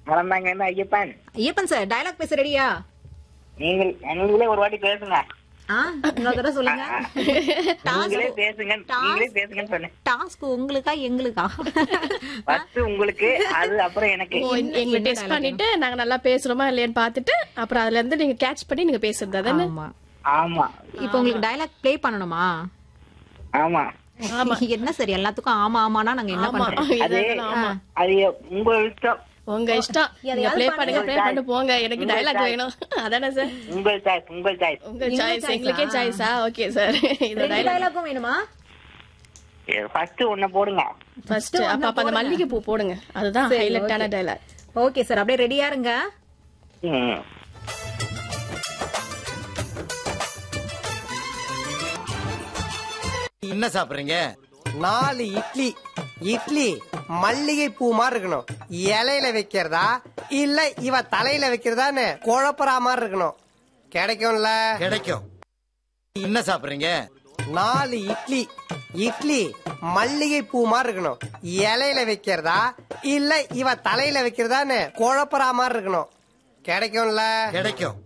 மறந்தாங்க என்ன Ayyappan Ayyappan sir dialogue பேச ரெடியா நீங்கள் நீங்களே ஒரு வாட்டி பேசுங்க ஆ இன்னொரு தடவை சொல்லுங்க நீங்களே பேசுங்க நீங்களே பேசுங்கன்னு சொன்னேன் டாஸ்க் உங்களுக்கா எங்களுக்கா ஃபர்ஸ்ட் உங்களுக்கு அது அப்புறம் எனக்கு ஓ, எங்களை டெஸ்ட் பண்ணிட்டு நாங்க நல்லா பேசுறோமா இல்லையான்னு பார்த்துட்டு அப்புறம் அதுல இருந்து நீங்க கேட்ச் பண்ணி நீங்க பேசுறது அதானே ஆமா ஆமா இப்போ உங்களுக்கு டயலாக் ப்ளே பண்ணணுமா ஆமா என்ன சார் எல்லாத்துக்கும் ஆமா ஆமானா நாங்க என்ன பண்றோம் அது அது உங்க இஷ்டம் உங்க இஷ்டம் நீங்க ப்ளே பண்ணுங்க ப்ளே பண்ணி போங்க எனக்கு டயலாக் வேணும் அதானே சார் உங்கள் சாய்ஸ் உங்கள் சாய்ஸ் உங்க சாய்ஸ் எங்களுக்கே சாய்ஸா ஓகே சார் இந்த ரெண்டு டயலாக் டயலாக்கும் வேணுமா ஃபர்ஸ்ட் ஒண்ணு போடுங்க ஃபர்ஸ்ட் அப்ப அப்ப அந்த மல்லிகை பூ போடுங்க அதுதான் ஹைலைட்டான டயலாக் ஓகே சார் அப்படியே ரெடியா இருங்க ம். என்ன சாப்பிடுறீங்க நாலு இட்லி இட்லி மல்லிகை பூ மாதிரி இருக்கணும் இலையில வைக்கிறதா இல்ல இவ தலையில வைக்கிறதான்னு குழப்பறா மாதிரி இருக்கணும் கிடைக்கும்ல கிடைக்கும் என்ன சாப்பிடுறீங்க நாலு இட்லி இட்லி மல்லிகை பூ மாதிரி இருக்கணும் இலையில வைக்கிறதா இல்ல இவ தலையில வைக்கிறதான்னு குழப்பறா மாதிரி இருக்கணும் கிடைக்கும்ல கிடைக்கும்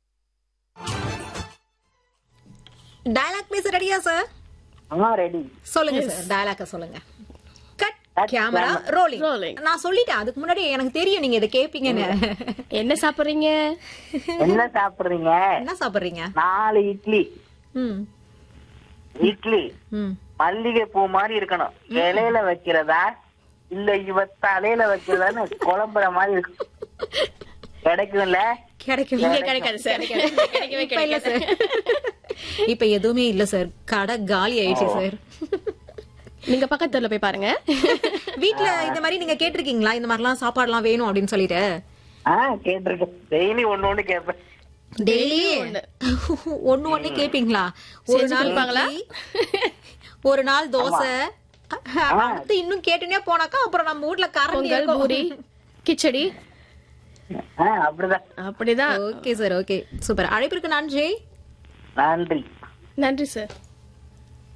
டயலாக் பேச ரெடியா சார் ஆ ரெடி சொல்லுங்க சார் டயலாக்க சொல்லுங்க cut Cut camera camera. Rolling Rolling. நான் சொல்லிட்டேன் அதுக்கு முன்னாடி எனக்கு தெரியும் நீங்க இதை கேப்பீங்கன்னு என்ன சாப்பிடுறீங்க என்ன சாப்பிடுறீங்க என்ன சாப்பிடுறீங்க நாலு இட்லி ம் இட்லி ம் மல்லிகை பூ மாதிரி இருக்கணும் இலையில வைக்கிறதா இல்ல இவ தலையில வைக்கிறதான்னு குழம்புற மாதிரி இருக்கும் கிடைக்கும்ல கிடைக்கும் இங்க கிடைக்காது சார் கிடைக்கவே இப்ப இல்ல கிடைக்காது சார் இப்ப எதுவுமே இல்ல சார் கடை காலி ஆயிடுச்சு சார் நீங்க பக்கத்துல போய் பாருங்க வீட்ல இந்த மாதிரி நீங்க கேட்டிருக்கீங்களா இந்த மாதிரிலாம் சாப்பாடுலாம் வேணும் அப்படின்னு சொல்லிட்டு ஆ கேட்டிருக்கேன் டெய்லி ஒண்ணு ஒண்ணு கேட்பேன் டெய்லி ஒண்ணு ஒண்ணு கேப்பீங்களா ஒரு நாள் கொடுப்பாங்களா? இட்லி, ஒரு நாள் தோசை அடுத்து இன்னும் கேட்டுனே போனாக்கா அப்புறம் நம்ம வீட்ல கரண்ட் பொங்கல் பூரி கிச்சடி ஆ அப்படிதான் அப்படிதான் ஓகே சார் ஓகே சூப்பர் அழைப்பிற்கு நன்றி நன்றி நன்றி சார்